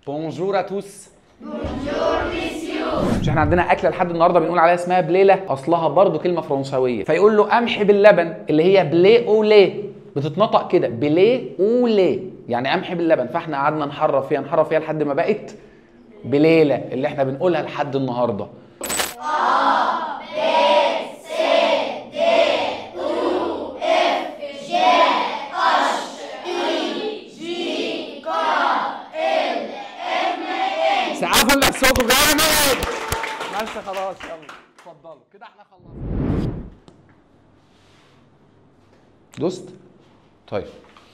بونجور ا توس مش احنا عندنا اكله لحد النهارده بنقول عليها اسمها بليله اصلها برضو كلمه فرنسويه فيقول له قمح باللبن اللي هي بلي او لي بتتنطق كده بلي او لي يعني قمح باللبن فاحنا قعدنا نحرف فيها نحرف فيها لحد ما بقت بليله اللي احنا بنقولها لحد النهارده سقفوا لنفسكم جامد بس خلاص يلا اتفضلوا كده احنا خلصنا دوست طيب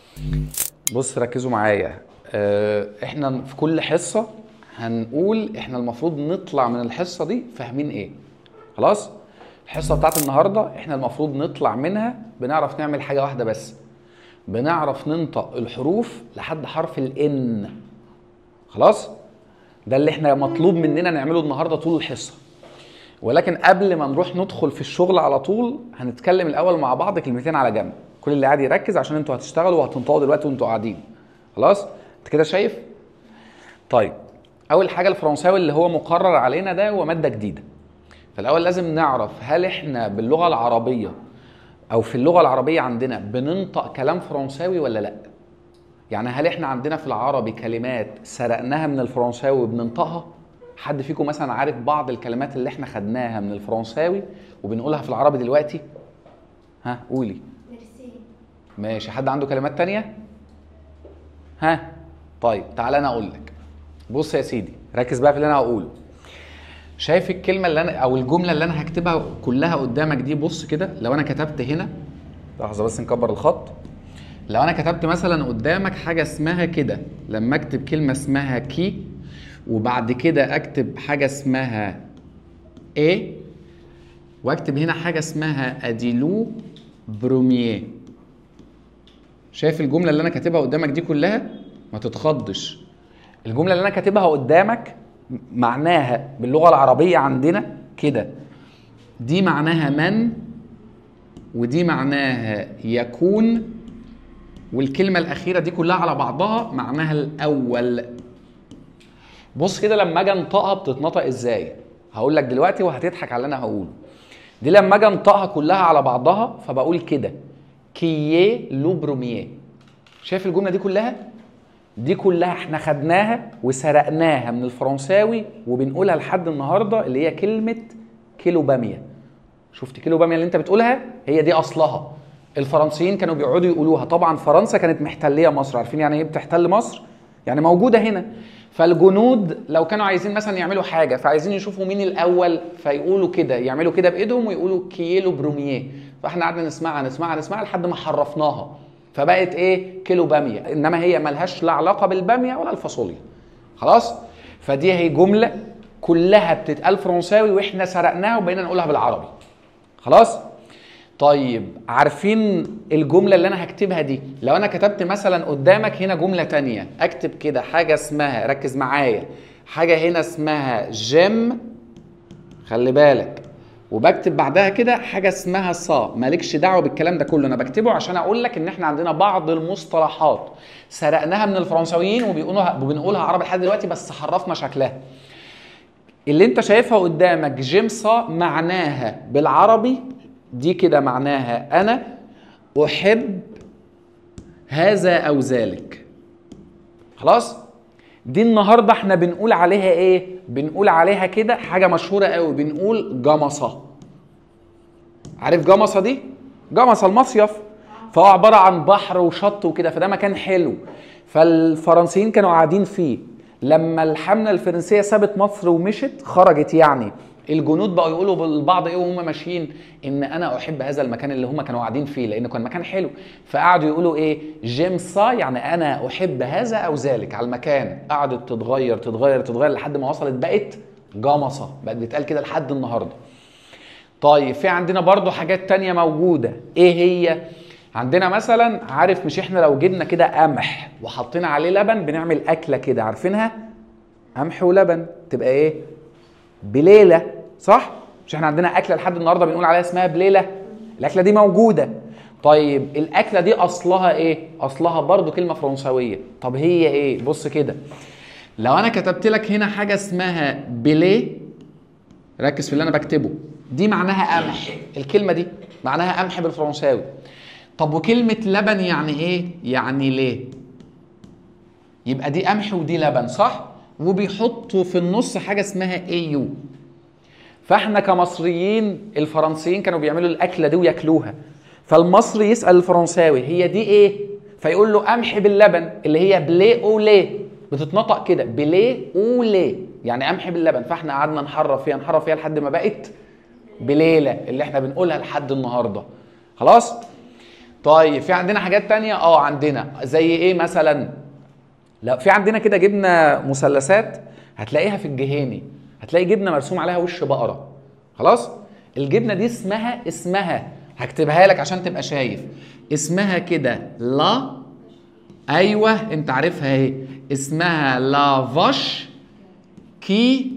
بص ركزوا معايا اه احنا في كل حصه هنقول احنا المفروض نطلع من الحصه دي فاهمين ايه خلاص الحصه بتاعت النهارده احنا المفروض نطلع منها بنعرف نعمل حاجه واحده بس بنعرف ننطق الحروف لحد حرف الان خلاص ده اللي احنا مطلوب مننا نعمله النهارده طول الحصه ولكن قبل ما نروح ندخل في الشغل على طول هنتكلم الاول مع بعض كلمتين على جنب كل اللي قاعد يركز عشان انتوا هتشتغلوا وهتنطقوا دلوقتي وانتوا قاعدين خلاص انت كده شايف طيب اول حاجه الفرنساوي اللي هو مقرر علينا ده هو ماده جديده فالاول لازم نعرف هل احنا باللغه العربيه او في اللغه العربيه عندنا بننطق كلام فرنساوي ولا لا يعني هل احنا عندنا في العربي كلمات سرقناها من الفرنساوي وبننطقها حد فيكم مثلا عارف بعض الكلمات اللي احنا خدناها من الفرنساوي وبنقولها في العربي دلوقتي ها قولي ميرسي ماشي حد عنده كلمات تانية ها طيب تعالى انا اقول لك بص يا سيدي ركز بقى في اللي انا هقوله شايف الكلمه اللي انا او الجمله اللي انا هكتبها كلها قدامك دي بص كده لو انا كتبت هنا لحظه بس نكبر الخط لو انا كتبت مثلا قدامك حاجه اسمها كده لما اكتب كلمه اسمها كي وبعد كده اكتب حاجه اسمها ايه واكتب هنا حاجه اسمها اديلو برومييه شايف الجمله اللي انا كاتبها قدامك دي كلها ما تتخضش الجمله اللي انا كاتبها قدامك معناها باللغه العربيه عندنا كده دي معناها من ودي معناها يكون والكلمه الاخيره دي كلها على بعضها معناها الاول بص كده لما اجي انطقها بتتنطق ازاي هقول لك دلوقتي وهتضحك على اللي انا هقوله دي لما اجي انطقها كلها على بعضها فبقول كده كييه لو برومييه شايف الجمله دي كلها دي كلها احنا خدناها وسرقناها من الفرنساوي وبنقولها لحد النهارده اللي هي كلمه كيلو باميه شفت كيلو باميه اللي انت بتقولها هي دي اصلها الفرنسيين كانوا بيقعدوا يقولوها طبعا فرنسا كانت محتليه مصر عارفين يعني ايه بتحتل مصر يعني موجوده هنا فالجنود لو كانوا عايزين مثلا يعملوا حاجه فعايزين يشوفوا مين الاول فيقولوا كده يعملوا كده بايدهم ويقولوا كيلو برومييه فاحنا قعدنا نسمعها نسمعها نسمعها لحد ما حرفناها فبقت ايه كيلو باميه انما هي ملهاش لا علاقه بالباميه ولا الفاصوليا خلاص فدي هي جمله كلها بتتقال فرنساوي واحنا سرقناها وبقينا نقولها بالعربي خلاص طيب عارفين الجمله اللي انا هكتبها دي لو انا كتبت مثلا قدامك هنا جمله تانية اكتب كده حاجه اسمها ركز معايا حاجه هنا اسمها جيم خلي بالك وبكتب بعدها كده حاجه اسمها صا مالكش دعوه بالكلام ده كله انا بكتبه عشان اقول لك ان احنا عندنا بعض المصطلحات سرقناها من الفرنساويين وبيقولوها وبنقولها عربي لحد دلوقتي بس حرفنا شكلها اللي انت شايفها قدامك جيم صا معناها بالعربي دي كده معناها انا احب هذا او ذلك خلاص دي النهارده احنا بنقول عليها ايه بنقول عليها كده حاجه مشهوره قوي بنقول جمصه عارف جمصه دي جمصه المصيف فهو عباره عن بحر وشط وكده فده مكان حلو فالفرنسيين كانوا قاعدين فيه لما الحمله الفرنسيه سابت مصر ومشت خرجت يعني الجنود بقوا يقولوا للبعض ايه وهم ماشيين ان انا احب هذا المكان اللي هم كانوا قاعدين فيه لانه كان مكان حلو فقعدوا يقولوا ايه جيم صا يعني انا احب هذا او ذلك على المكان قعدت تتغير تتغير تتغير لحد ما وصلت بقت جمصه بقت بتتقال كده لحد النهارده طيب في عندنا برضو حاجات تانية موجودة ايه هي عندنا مثلا عارف مش احنا لو جبنا كده قمح وحطينا عليه لبن بنعمل اكله كده عارفينها قمح ولبن تبقى ايه بليله صح مش احنا عندنا اكله لحد النهارده بنقول عليها اسمها بليله الاكله دي موجوده طيب الاكله دي اصلها ايه اصلها برضو كلمه فرنسويه طب هي ايه بص كده لو انا كتبت لك هنا حاجه اسمها بليه ركز في اللي انا بكتبه دي معناها قمح الكلمه دي معناها قمح بالفرنساوي طب وكلمه لبن يعني ايه يعني ليه يبقى دي قمح ودي لبن صح وبيحطوا في النص حاجه اسمها اي يو فاحنا كمصريين الفرنسيين كانوا بيعملوا الاكله دي وياكلوها فالمصري يسال الفرنساوي هي دي ايه فيقول له قمح باللبن اللي هي بلي او ليه بتتنطق كده بلي او ليه يعني قمح باللبن فاحنا قعدنا نحرف فيها نحرف فيها لحد ما بقت بليله اللي احنا بنقولها لحد النهارده خلاص طيب في عندنا حاجات تانية اه عندنا زي ايه مثلا لا في عندنا كده جبنه مثلثات هتلاقيها في الجهيني هتلاقي جبنه مرسوم عليها وش بقره خلاص الجبنه دي اسمها اسمها هكتبها لك عشان تبقى شايف اسمها كده لا ايوه انت عارفها اهي اسمها لا فاش كي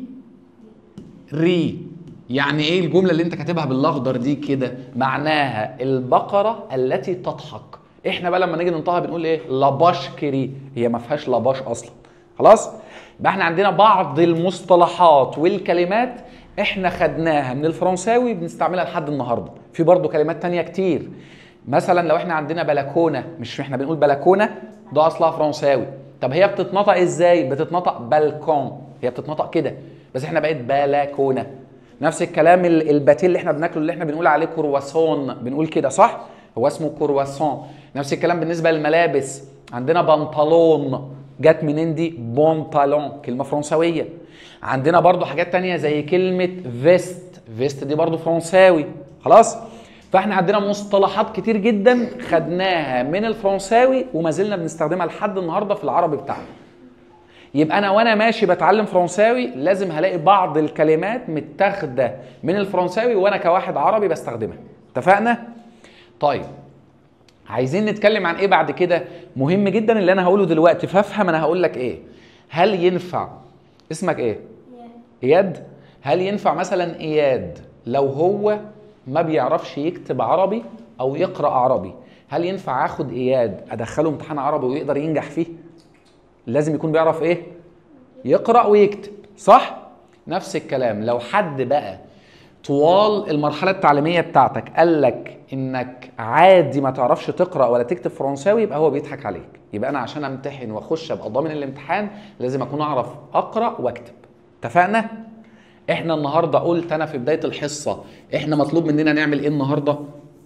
ري يعني ايه الجمله اللي انت كاتبها بالاخضر دي كده معناها البقره التي تضحك احنا بقى لما نيجي ننطقها بنقول ايه لاباش كري هي ما فيهاش لاباش اصلا خلاص يبقى احنا عندنا بعض المصطلحات والكلمات احنا خدناها من الفرنساوي بنستعملها لحد النهارده في برضه كلمات تانية كتير مثلا لو احنا عندنا بلكونه مش احنا بنقول بلكونه ده اصلها فرنساوي طب هي بتتنطق ازاي بتتنطق بالكون هي بتتنطق كده بس احنا بقت بلكونه نفس الكلام ال- الباتيه اللي احنا بناكله اللي احنا بنقول عليه كرواسون بنقول كده صح هو اسمه كرواسون نفس الكلام بالنسبه للملابس عندنا بنطلون جت منين دي بونطالون كلمه فرنسويه عندنا برضو حاجات تانية زي كلمه فيست فيست دي برضو فرنساوي خلاص فاحنا عندنا مصطلحات كتير جدا خدناها من الفرنساوي وما زلنا بنستخدمها لحد النهارده في العربي بتاعنا يبقى انا وانا ماشي بتعلم فرنساوي لازم هلاقي بعض الكلمات متاخده من الفرنساوي وانا كواحد عربي بستخدمها اتفقنا طيب عايزين نتكلم عن ايه بعد كده مهم جدا اللي انا هقوله دلوقتي فافهم انا هقول لك ايه هل ينفع اسمك ايه اياد هل ينفع مثلا اياد لو هو ما بيعرفش يكتب عربي او يقرا عربي هل ينفع اخد اياد ادخله امتحان عربي ويقدر ينجح فيه لازم يكون بيعرف ايه يقرا ويكتب صح نفس الكلام لو حد بقى طوال المرحله التعليميه بتاعتك قال لك انك عادي ما تعرفش تقرا ولا تكتب فرنساوي يبقى هو بيضحك عليك يبقى انا عشان امتحن واخش ابقى ضامن الامتحان لازم اكون اعرف اقرا واكتب اتفقنا احنا النهارده قلت انا في بدايه الحصه احنا مطلوب مننا نعمل ايه النهارده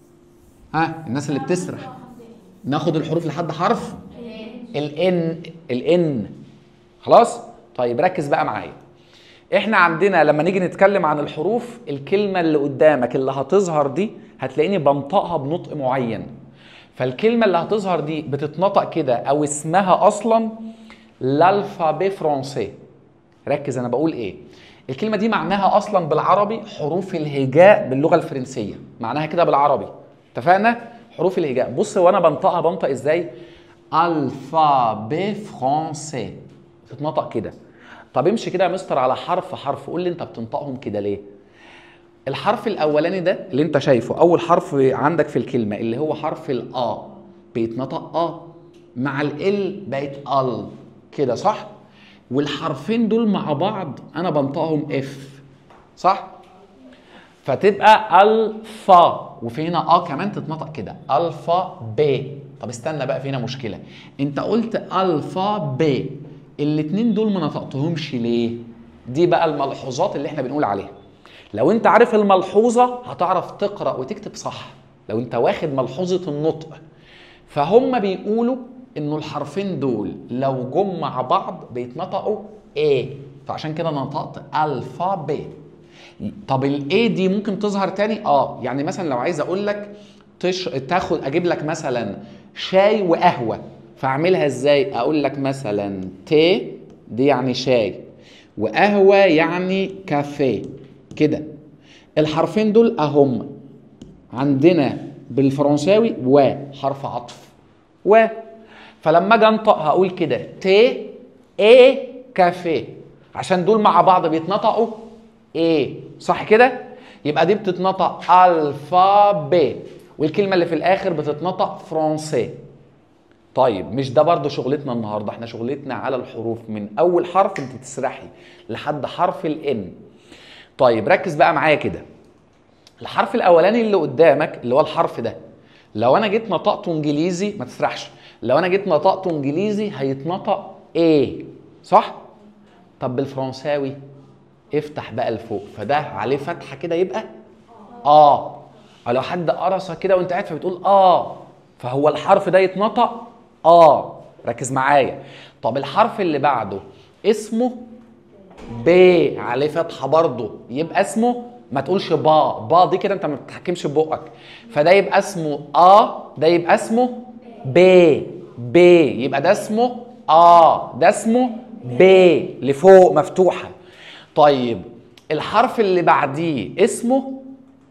ها الناس اللي بتسرح ناخد الحروف لحد حرف الان الان خلاص طيب ركز بقى معايا احنا عندنا لما نيجي نتكلم عن الحروف الكلمه اللي قدامك اللي هتظهر دي هتلاقيني بنطقها بنطق معين فالكلمه اللي هتظهر دي بتتنطق كده او اسمها اصلا l'alphabet فرونسي ركز انا بقول ايه الكلمه دي معناها اصلا بالعربي حروف الهجاء باللغه الفرنسيه معناها كده بالعربي اتفقنا حروف الهجاء بص وانا بنطقها بنطق ازاي الفابي فرونسي تتنطق كده طب امشي كده يا مستر على حرف حرف قول لي انت بتنطقهم كده ليه الحرف الاولاني ده اللي انت شايفه اول حرف عندك في الكلمه اللي هو حرف الا بيتنطق ا مع ال بقت ال كده صح والحرفين دول مع بعض انا بنطقهم اف صح فتبقى الفا وفي هنا اه كمان تتنطق كده الفا ب طب استنى بقى في هنا مشكله انت قلت الفا ب الاتنين دول ما نطقتهمش ليه دي بقى الملحوظات اللي احنا بنقول عليها لو انت عارف الملحوظه هتعرف تقرا وتكتب صح لو انت واخد ملحوظه النطق فهم بيقولوا انه الحرفين دول لو جم مع بعض بيتنطقوا ايه فعشان كده نطقت الفا ب طب الاي دي ممكن تظهر تاني اه يعني مثلا لو عايز اقول لك تش... تاخد اجيب لك مثلا شاي وقهوه فاعملها ازاي اقول لك مثلا تي دي يعني شاي وقهوه يعني كافيه كده الحرفين دول اهم عندنا بالفرنساوي و حرف عطف و فلما اجي انطق هقول كده تي اي كافيه عشان دول مع بعض بيتنطقوا ايه صح كده يبقى دي بتتنطق الفا ب والكلمه اللي في الاخر بتتنطق فرونسي طيب مش ده برضو شغلتنا النهارده احنا شغلتنا على الحروف من اول حرف انت تسرحي لحد حرف الان طيب ركز بقى معايا كده الحرف الاولاني اللي قدامك اللي هو الحرف ده لو انا جيت نطقته انجليزي ما تسرحش لو انا جيت نطقته انجليزي هيتنطق ايه صح طب بالفرنساوي افتح بقى لفوق فده عليه فتحه كده يبقى اه او لو حد قرصه كده وانت قاعد فبتقول اه فهو الحرف ده يتنطق اه ركز معايا طب الحرف اللي بعده اسمه ب عليه فتحه برضه يبقى اسمه ما تقولش با با دي كده انت ما بتتحكمش ببقك فده يبقى اسمه ا ده يبقى اسمه ب ب يبقى ده اسمه ا ده اسمه ب لفوق مفتوحه طيب الحرف اللي بعديه اسمه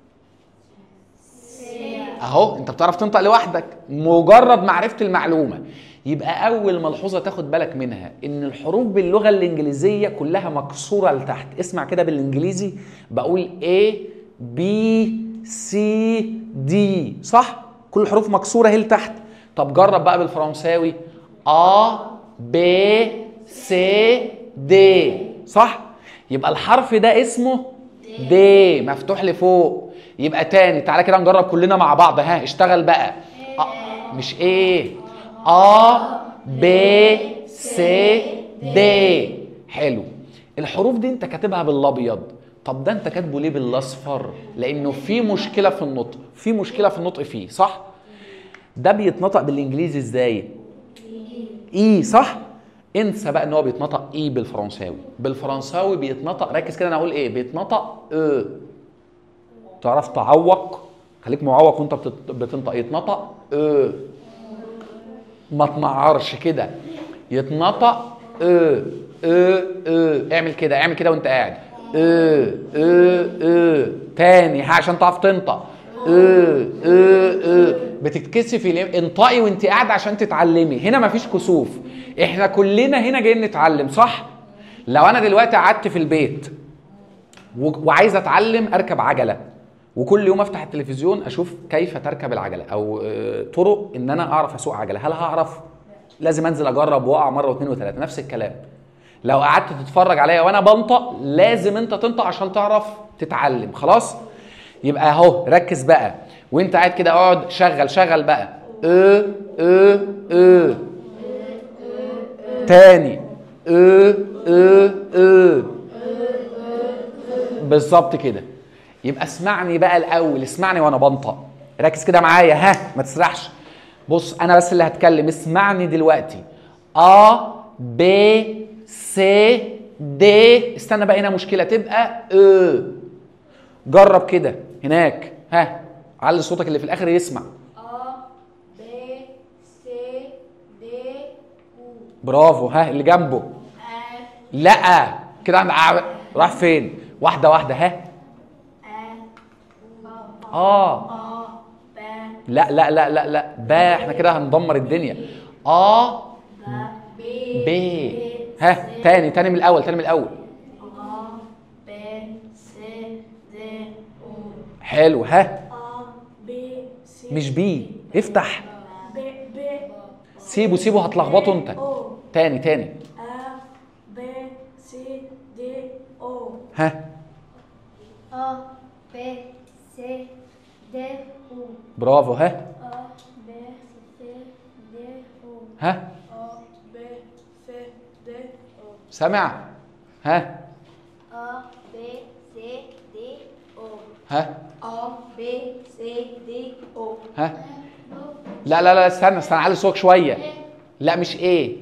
اهو انت بتعرف تنطق لوحدك مجرد معرفه المعلومه يبقى اول ملحوظه تاخد بالك منها ان الحروف باللغه الانجليزيه كلها مكسوره لتحت اسمع كده بالانجليزي بقول A B C D صح كل الحروف مكسوره هي لتحت طب جرب بقى بالفرنساوي A B C D صح يبقى الحرف ده اسمه د مفتوح لفوق يبقى تاني تعالى كده نجرب كلنا مع بعض ها اشتغل بقى آه مش ايه ا ب س د حلو الحروف دي انت كاتبها بالابيض طب ده انت كاتبه ليه بالاصفر لانه في مشكله في النطق في مشكله في النطق فيه صح ده بيتنطق بالانجليزي ازاي اي صح انسى بقى ان هو بيتنطق اي بالفرنساوي بالفرنساوي بيتنطق ركز كده انا اقول ايه بيتنطق او تعرف تعوق خليك معوق وانت بتت- بتنطق يتنطق او ما تنعرش كده يتنطق او او او اعمل كده اعمل كده وانت قاعد او او او تاني ها عشان تعرف تنطق او او او بتتكسفي ليه انطقي وانت قاعده عشان تتعلمي هنا مفيش كسوف احنا كلنا هنا جايين نتعلم صح لو انا دلوقتي قعدت في البيت و- وعايز اتعلم اركب عجله وكل يوم افتح التلفزيون اشوف كيف تركب العجله او آه، طرق ان انا اعرف اسوق عجله هل هعرف لازم انزل اجرب واقع مره واثنين وثلاثه نفس الكلام لو قعدت تتفرج عليا وانا بنطق لازم انت تنطق عشان تعرف تتعلم خلاص يبقى اهو ركز بقى وانت قاعد كده اقعد شغل شغل بقى ا ا ا تاني ا ا ا بالظبط كده يبقى اسمعني بقى الاول اسمعني وانا بنطق ركز كده معايا ها ما تسرحش بص انا بس اللي هتكلم اسمعني دلوقتي ا ب س د استنى بقى هنا مشكله تبقى ا جرب كده هناك ها علي صوتك اللي في الاخر يسمع A, B, C, D, U, برافو ها اللي جنبه F, لا كده عند ع- راح فين واحده واحده ها F, U, اه A, B, لا لا لا لا لا با احنا كده هندمر الدنيا اه B, ب ها تاني تاني من الاول تاني من الاول A, B, C, D, U, حلو ها A, B, C, مش بي افتح B, B, سيبه سيبه هتلخبطه انت O, تاني تاني A, B, C, D, O, ها A, B, C, D, U, برافو ها A, B, C, D, U, ها A, B, C, D, O. سامع ها A, B, C, D, O. ها A, B, C, D, O. ها لا لا لا استنى استنى علي صوتك شويه لا مش ايه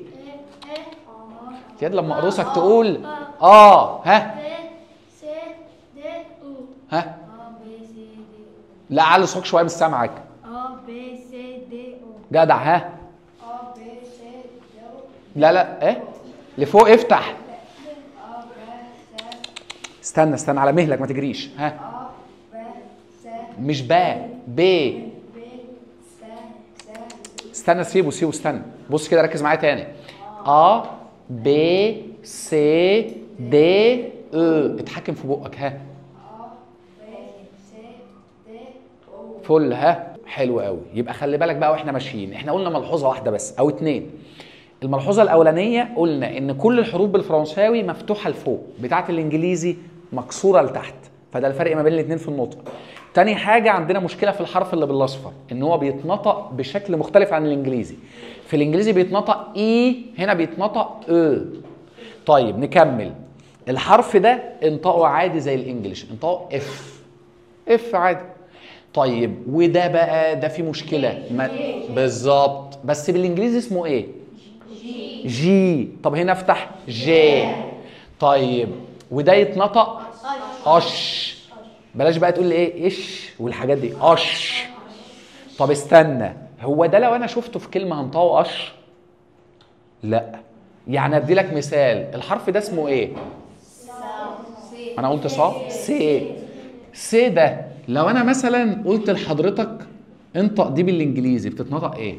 ياد لما اقرصك تقول اه ها B, C, D, U. ها A, B, C, D, U. لا علي صوتك شويه مش سامعك A, B, C, D, U. جدع ها A, B, C, D, U. لا لا ايه لفوق افتح A, B, C, استنى استنى على مهلك ما تجريش ها A, B, C, مش با ب B, C, C, استنى سيبه سيبه استنى بص كده ركز معايا تاني ا ب س د ا اتحكم في بقك ها A, B, C, D, O. فل ها حلو قوي يبقى خلي بالك بقى واحنا ماشيين احنا قلنا ملحوظه واحده بس او اتنين الملحوظه الاولانيه قلنا ان كل الحروف بالفرنساوي مفتوحه لفوق بتاعه الانجليزي مكسوره لتحت فده الفرق ما بين الاثنين في النطق تاني حاجه عندنا مشكله في الحرف اللي بالاصفر ان هو بيتنطق بشكل مختلف عن الانجليزي في الانجليزي بيتنطق اي هنا بيتنطق او طيب نكمل الحرف ده انطقه عادي زي الانجليش انطقه اف اف عادي طيب وده بقى ده في مشكله ما بالظبط بس بالانجليزي اسمه ايه جي طب هنا افتح جي طيب وده يتنطق اش بلاش بقى تقول لي ايه ايش والحاجات دي اش طب استنى هو ده لو انا شفته في كلمه هنطقه اش لا يعني ادي لك مثال الحرف ده اسمه ايه انا قلت صح سي سي ده لو انا مثلا قلت لحضرتك انطق دي بالانجليزي بتتنطق ايه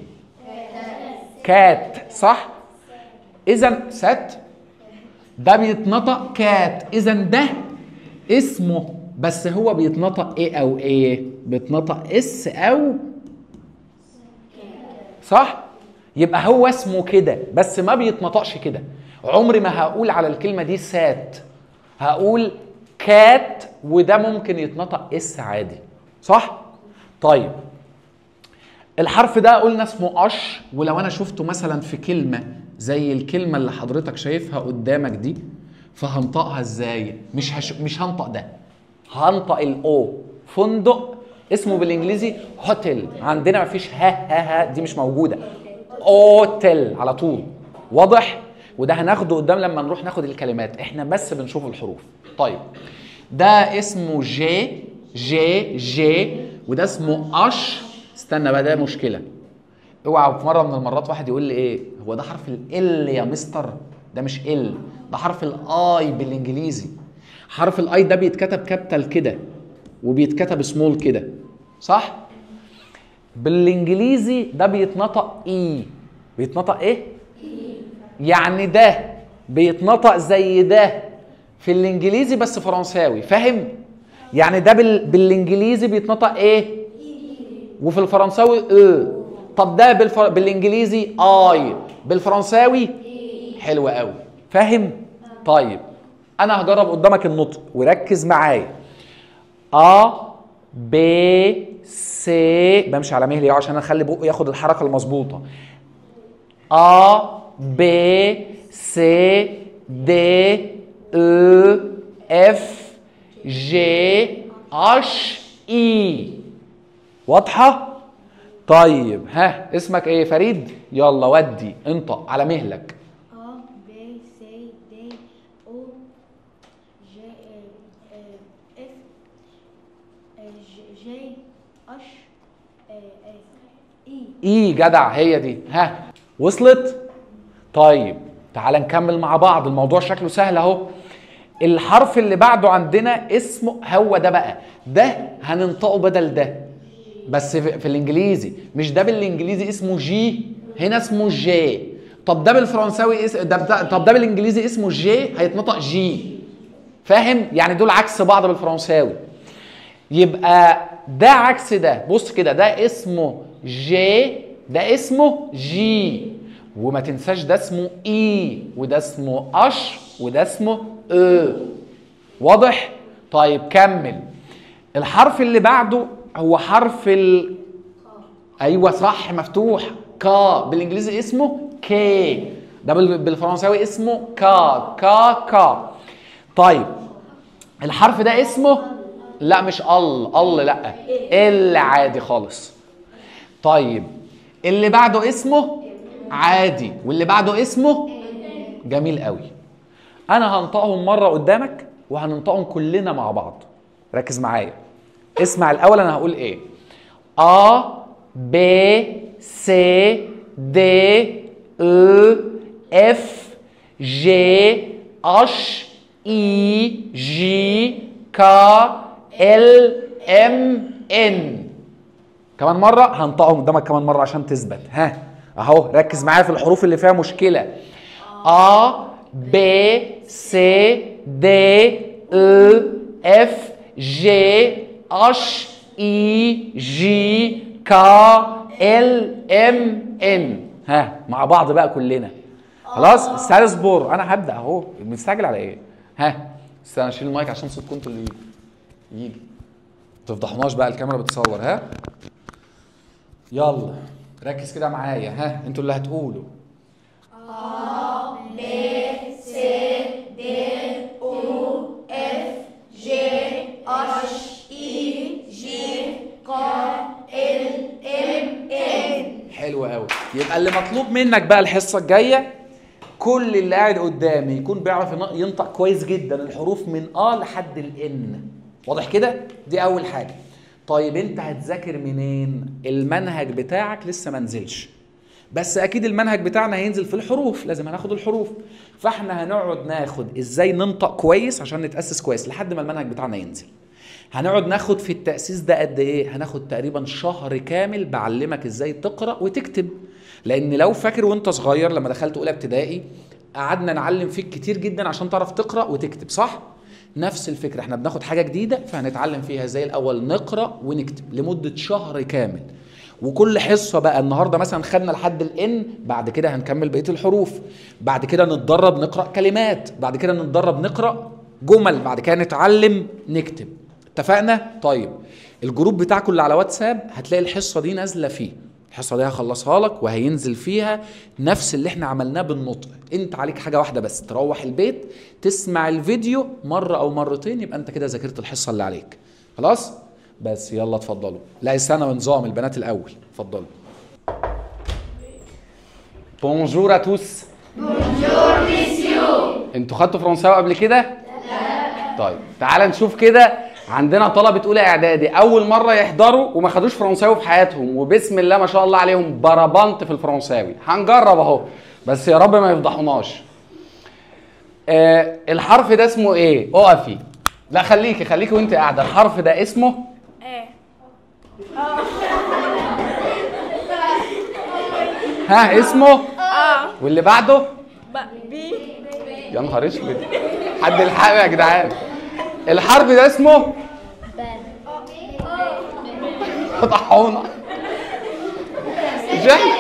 كات صح اذا سات ده بيتنطق كات اذا ده اسمه بس هو بيتنطق ايه او ايه بيتنطق اس او صح يبقى هو اسمه كده بس ما بيتنطقش كده عمري ما هقول على الكلمه دي سات هقول كات وده ممكن يتنطق اس عادي صح طيب الحرف ده قلنا اسمه اش ولو انا شفته مثلا في كلمه زي الكلمه اللي حضرتك شايفها قدامك دي فهنطقها ازاي مش هش... مش هنطق ده هنطق الاو فندق اسمه بالانجليزي هوتيل عندنا مفيش ها ها ها دي مش موجوده اوتيل على طول واضح وده هناخده قدام لما نروح ناخد الكلمات احنا بس بنشوف الحروف طيب ده اسمه جي جي جي وده اسمه اش استنى بقى ده مشكله اوعى في مره من المرات واحد يقول لي ايه هو ده حرف ال يا مستر ده مش ال ده حرف الاي بالانجليزي حرف الاي ده بيتكتب كابيتال كده وبيتكتب سمول كده صح بالانجليزي ده بيتنطق اي بيتنطق ايه يعني ده بيتنطق زي ده في الانجليزي بس فرنساوي فاهم يعني ده بال... بالانجليزي بيتنطق ايه وفي الفرنساوي ا طب ده بالفر... بالانجليزي اي بالفرنساوي حلو قوي فاهم طيب انا هجرب قدامك النطق وركز معايا ا ب س بمشي على مهلي عشان اخلي بقي ياخد الحركه المظبوطه ا ب س د ا اف جي اش اي واضحه طيب ها اسمك ايه فريد يلا ودي انطق على مهلك A, B, C, D, O, G, euh, euh, F, euh, G, G, H, euh, euh, I. اي جدع هي دي ها وصلت طيب تعال نكمل مع بعض الموضوع شكله سهل اهو الحرف اللي بعده عندنا اسمه هو ده بقى ده هننطقه بدل ده بس في, في الانجليزي مش ده بالانجليزي اسمه جي هنا اسمه جي طب ده بالفرنساوي اس... ده بتاع... طب ده بالانجليزي اسمه جي هيتنطق جي فاهم يعني دول عكس بعض بالفرنساوي يبقى ده عكس ده بص كده ده اسمه جي ده اسمه جي وما تنساش ده اسمه اي وده اسمه اش وده اسمه او واضح طيب كمل الحرف اللي بعده هو حرف ال ايوه صح مفتوح كا بالانجليزي اسمه كي ده بال- بالفرنساوي اسمه كا كا كا طيب الحرف ده اسمه لا مش ال ال لا ال عادي خالص طيب اللي بعده اسمه عادي واللي بعده اسمه جميل قوي انا هنطقهم مره قدامك وهننطقهم كلنا مع بعض ركز معايا اسمع الاول انا هقول ايه A B C D E F G H I J K L M N كمان مرة هنطقهم قدامك كمان مرة عشان تثبت ها اهو ركز معايا في الحروف اللي فيها مشكلة A B C D E F G H I J كا ال ام ان ها مع بعض بقى كلنا خلاص سالزبور انا هبدا اهو مستعجل على ايه ها استنى اشيل المايك عشان صوتكم انتوا اللي يجي يجي تفضحوناش بقى الكاميرا بتصور ها يلا ركز كده معايا ها انتوا اللي هتقولوا حلو قوي يبقى اللي مطلوب منك بقى الحصه الجايه كل اللي قاعد قدامي يكون بيعرف ين- ينطق كويس جدا الحروف من اه لحد الان واضح كده دي اول حاجه طيب انت هتذاكر منين المنهج بتاعك لسه ما نزلش بس اكيد المنهج بتاعنا هينزل في الحروف لازم هناخد الحروف فاحنا هنقعد ناخد ازاي ننطق كويس عشان نتاسس كويس لحد ما المنهج بتاعنا ينزل هنقعد ناخد في التأسيس ده قد ايه؟ هناخد تقريبا شهر كامل بعلمك ازاي تقرأ وتكتب. لأن لو فاكر وأنت صغير لما دخلت أولى ابتدائي قعدنا نعلم فيك كتير جدا عشان تعرف تقرأ وتكتب، صح؟ نفس الفكرة احنا بناخد حاجة جديدة فهنتعلم فيها ازاي الأول نقرأ ونكتب لمدة شهر كامل. وكل حصة بقى النهاردة مثلا خدنا لحد الإن بعد كده هنكمل بقية الحروف بعد كده نتدرب نقرأ كلمات بعد كده نتدرب نقرأ جمل بعد كده نتعلم نكتب اتفقنا؟ طيب الجروب بتاعكم اللي على واتساب هتلاقي الحصة دي نازلة فيه الحصة دي هخلصها لك وهينزل فيها نفس اللي احنا عملناه بالنطق انت عليك حاجة واحدة بس تروح البيت تسمع الفيديو مرة او مرتين يبقى انت كده ذاكرت الحصة اللي عليك خلاص؟ بس يلا اتفضلوا لا استنى ونظام البنات الاول اتفضلوا بونجور ا توس بونجور ميسيو انتوا خدتوا فرنساوي قبل كده؟ لا طيب تعال نشوف كده عندنا طلبة أولى إعدادي أول مرة يحضروا وما خدوش فرنساوي في حياتهم وبسم الله ما شاء الله عليهم بربنت في الفرنساوي هنجرب أهو بس يا رب ما يفضحوناش آه الحرف ده اسمه إيه؟ اقفي لا خليكي خليكي وأنت قاعدة الحرف ده اسمه ايه ها اسمه اه واللي بعده ب بي يا نهار اسود حد الحقه يا جدعان الحرف ده اسمه طحونه مش احنا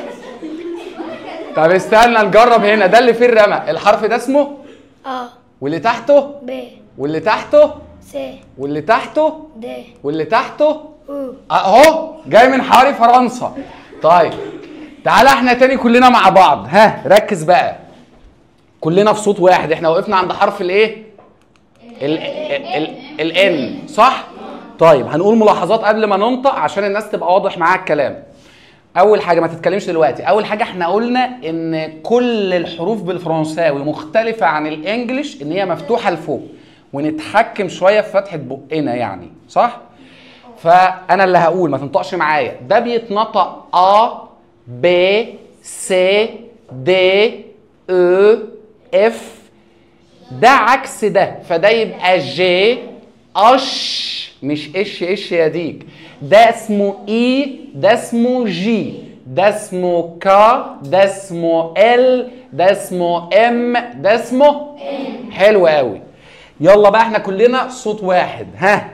طب استنى نجرب هنا ده اللي فيه الرمى الحرف ده اسمه A, واللي تحته B, واللي تحته C, واللي تحته D, واللي تحته U, اهو جاي من حواري فرنسا طيب تعالى احنا تاني كلنا مع بعض ها ركز بقى كلنا في صوت واحد احنا وقفنا عند حرف الايه ال ال الان صح طيب هنقول ملاحظات قبل ما ننطق عشان الناس تبقى واضح معاها الكلام اول حاجه ما تتكلمش دلوقتي اول حاجه احنا قلنا ان كل الحروف بالفرنساوي مختلفه عن الانجليش ان هي مفتوحه لفوق ونتحكم شويه في فتحه بقنا يعني صح فانا اللي هقول ما تنطقش معايا ده بيتنطق ا ب س د ا اف ده عكس ده فده يبقى جي اش مش اش اش يا ديك ده اسمه اي ده اسمه جي ده اسمه كا ده اسمه ال ده اسمه ام ده اسمه حلو قوي يلا بقى احنا كلنا صوت واحد ها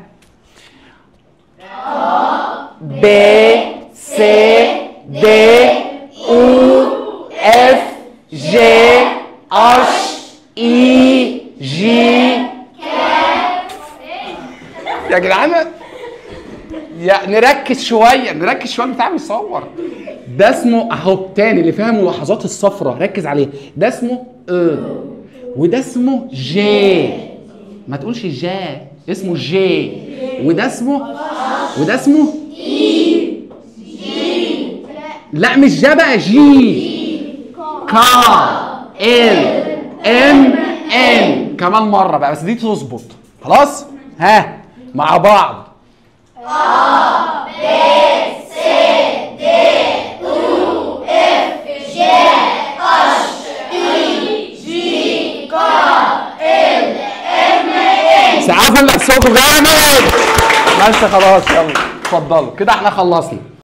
ب س د او اف جي اش اي جي يا جدعان يا نركز شويه نركز شويه بتاع بيصور ده اسمه اهو تاني اللي فيها ملاحظات الصفرة ركز عليه ده اسمه ا وده اسمه جي ما تقولش جا اسمه جي وده اسمه وده اسمه لا مش جا بقى جي كا ال ام ان كمان مره بقى بس دي تظبط خلاص ها مع بعض سعافوا نفسكم جامد بس خلاص يلا اتفضلوا كده احنا خلصنا